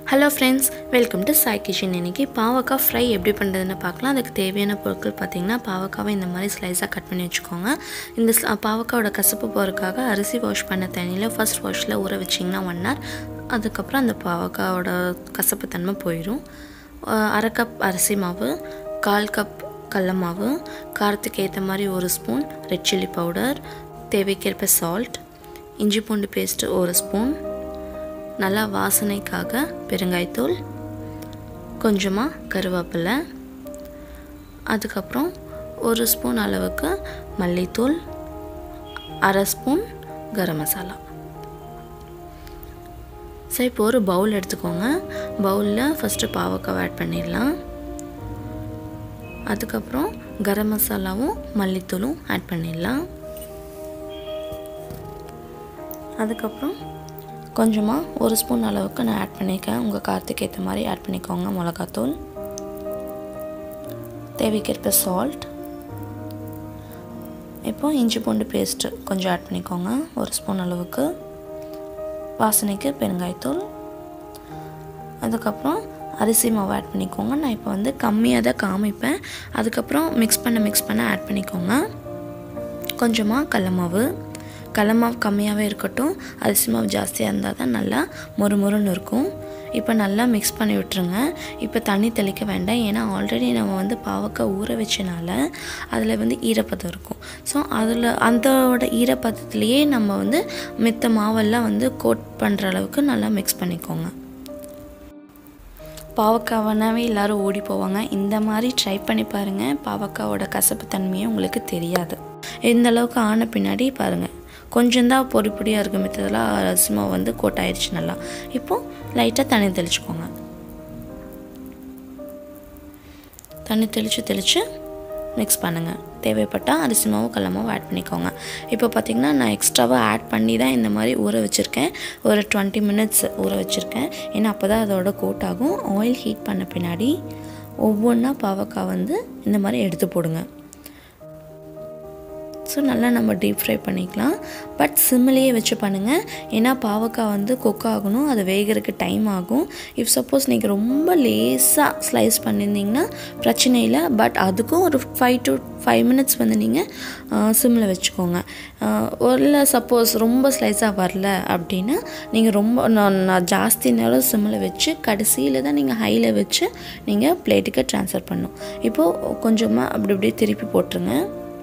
hello friends welcome to Sai kitchen இன்னைக்கு பாவக்காய் fry எப்படி பண்ணுறதுன்னு பார்க்கலாம் அதுக்கு தேவையான பொருட்கள் பார்த்திங்கன்னா பாவக்காவை இந்த மாதிரி ஸ்லைஸாக கட் பண்ணி வச்சுக்கோங்க இந்த ஸ்ல- பாவக்காவோட கசப்பு போகிறதுக்காக அரிசி வாஷ் பண்ண தண்ணியில் ஃபர்ஸ்ட் வாஷில் ஊற வச்சிங்கன்னா ஒன் ஹவர் அதுக்கப்புறம் அந்த பாவக்காவோட கசப்பு தன்மை போயிடும் அஹ் அரை கப் அரிசி மாவு கால் கப் கடல மாவு காரத்துக்கு ஏற்ற மாதிரி ஒரு ஸ்பூன் ரெட் சில்லி பவுடர் தேவைக்கேற்ப சால்ட் இஞ்சி பூண்டு பேஸ்ட்டு ஒரு ஸ்பூன் நல்லா வாசனைக்காக பெருங்காயத்தூள் கொஞ்சமாக கருவேப்பிலை அதுக்கப்புறம் ஒரு ஸ்பூன் அளவுக்கு மல்லித்தூள் அரை ஸ்பூன் கரம் மசாலா சரி இப்போ ஒரு பவுல் எடுத்துக்கோங்க பவுலில் ஃபஸ்ட்டு பாவக்காவை ஆட் பண்ணிடலாம் அதுக்கப்புறம் கரம் மசாலாவும் மல்லித்தூளும் ஆட் பண்ணிடலாம் அதுக்கப்புறம் கொஞ்சமாக ஒரு ஸ்பூன் அளவுக்கு நான் ஆட் பண்ணியிருக்கேன் உங்கள் காரத்துக்கு ஏற்ற மாதிரி ஆட் பண்ணிக்கோங்க மிளகாத்தூள் தேவைக்கேற்ப சால்ட் இப்போ இஞ்சி பூண்டு பேஸ்ட்டு கொஞ்சம் ஆட் பண்ணிக்கோங்க ஒரு ஸ்பூன் அளவுக்கு வாசனைக்கு பெருங்காயத்தூள் அதுக்கப்புறம் அரிசி மாவு ஆட் பண்ணிக்கோங்க நான் இப்போ வந்து கம்மியாக தான் காமிப்பேன் அதுக்கப்புறம் மிக்ஸ் பண்ண மிக்ஸ் பண்ண ஆட் பண்ணிக்கோங்க கொஞ்சமாக கடல மாவு கடல மாவு கம்மியாகவே இருக்கட்டும் அரிசி மாவு ஜாஸ்தியாக இருந்தால் தான் நல்லா மொறு மொறுன்னு இருக்கும் இப்போ நல்லா மிக்ஸ் பண்ணி விட்டுருங்க இப்போ தண்ணி தெளிக்க வேண்டாம் ஏன்னா ஆல்ரெடி நம்ம வந்து பாவக்காய் ஊற வச்சனால அதில் வந்து ஈரப்பதம் இருக்கும் ஸோ அதில் அதோட ஈரப்பதத்துலேயே நம்ம வந்து மித்த மாவெல்லாம் வந்து கோட் பண்ணுற அளவுக்கு நல்லா மிக்ஸ் பண்ணிக்கோங்க பாவக்காவனாவே எல்லாரும் ஓடி போவாங்க இந்த மாதிரி ட்ரை பண்ணி பாருங்கள் பாவக்காவோட கசப்பு தன்மையே உங்களுக்கு தெரியாது இந்த அளவுக்கு ஆன பின்னாடி பாருங்கள் கொஞ்சம் தான் பொடி பொடியாக இருக்க மித்ததெல்லாம் ரசிமா வந்து கோட் ஆயிடுச்சு நல்லா இப்போது லைட்டாக தண்ணி தெளிச்சுக்கோங்க தண்ணி தெளித்து தெளித்து மிக்ஸ் பண்ணுங்கள் தேவைப்பட்டால் அரிசி மாவு கடல மாவு ஆட் பண்ணிக்கோங்க இப்போ பார்த்தீங்கன்னா நான் எக்ஸ்ட்ராவாக ஆட் பண்ணி தான் இந்த மாதிரி ஊற வச்சுருக்கேன் ஒரு டுவெண்ட்டி மினிட்ஸ் ஊற வச்சுருக்கேன் ஏன்னா அப்போ தான் அதோட கோட் ஆகும் ஆயில் ஹீட் பண்ண பின்னாடி ஒவ்வொன்றா பாவக்காய் வந்து இந்த மாதிரி எடுத்து போடுங்க ஸோ நல்லா நம்ம டீப் ஃப்ரை பண்ணிக்கலாம் பட் சிம்மிலேயே வச்சு பண்ணுங்கள் ஏன்னா பாவக்காய் வந்து குக் ஆகணும் அது வேகிறதுக்கு டைம் ஆகும் இஃப் சப்போஸ் நீங்கள் ரொம்ப லேஸாக ஸ்லைஸ் பண்ணியிருந்தீங்கன்னா பிரச்சனை இல்லை பட் அதுக்கும் ஒரு ஃபைவ் டு ஃபைவ் மினிட்ஸ் வந்து நீங்கள் சிம்மில் வச்சுக்கோங்க ஒரு சப்போஸ் ரொம்ப ஸ்லைஸாக வரல அப்படின்னா நீங்கள் ரொம்ப நான் நான் ஜாஸ்தி நேரம் சிம்மில் வச்சு கடைசியில் தான் நீங்கள் ஹையில் வச்சு நீங்கள் பிளேட்டுக்கு ட்ரான்ஸ்ஃபர் பண்ணணும் இப்போது கொஞ்சமாக அப்படி அப்படியே திருப்பி போட்டுருங்க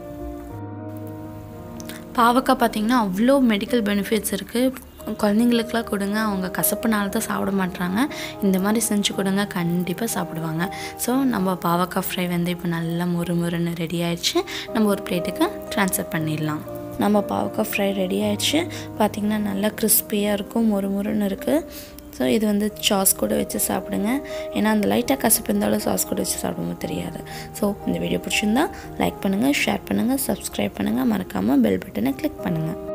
பாவக்காய் பார்த்தீங்கன்னா அவ்வளோ மெடிக்கல் பெனிஃபிட்ஸ் இருக்குது குழந்தைங்களுக்குலாம் கொடுங்க அவங்க கசப்புனால தான் சாப்பிட மாட்றாங்க இந்த மாதிரி செஞ்சு கொடுங்க கண்டிப்பாக சாப்பிடுவாங்க ஸோ நம்ம பாவக்காய் ஃப்ரை வந்து இப்போ நல்லா முறு முறுன்னு ரெடி ஆயிடுச்சு நம்ம ஒரு பிளேட்டுக்கு ட்ரான்ஸ்ஃபர் பண்ணிடலாம் நம்ம பாவக்காய் ஃப்ரை ரெடி ஆயிடுச்சு பார்த்திங்கன்னா நல்லா கிறிஸ்பியாக இருக்கும் மொறு முறுன்னு இருக்குது ஸோ இது வந்து சாஸ் கூட வச்சு சாப்பிடுங்க ஏன்னா அந்த லைட்டாக கசப்பு இருந்தாலும் சாஸ் கூட வச்சு சாப்பிடும்போது தெரியாது ஸோ இந்த வீடியோ பிடிச்சிருந்தா லைக் பண்ணுங்கள் ஷேர் பண்ணுங்கள் சப்ஸ்கிரைப் பண்ணுங்கள் மறக்காமல் பெல் பட்டனை கிளிக் பண்ணுங்கள்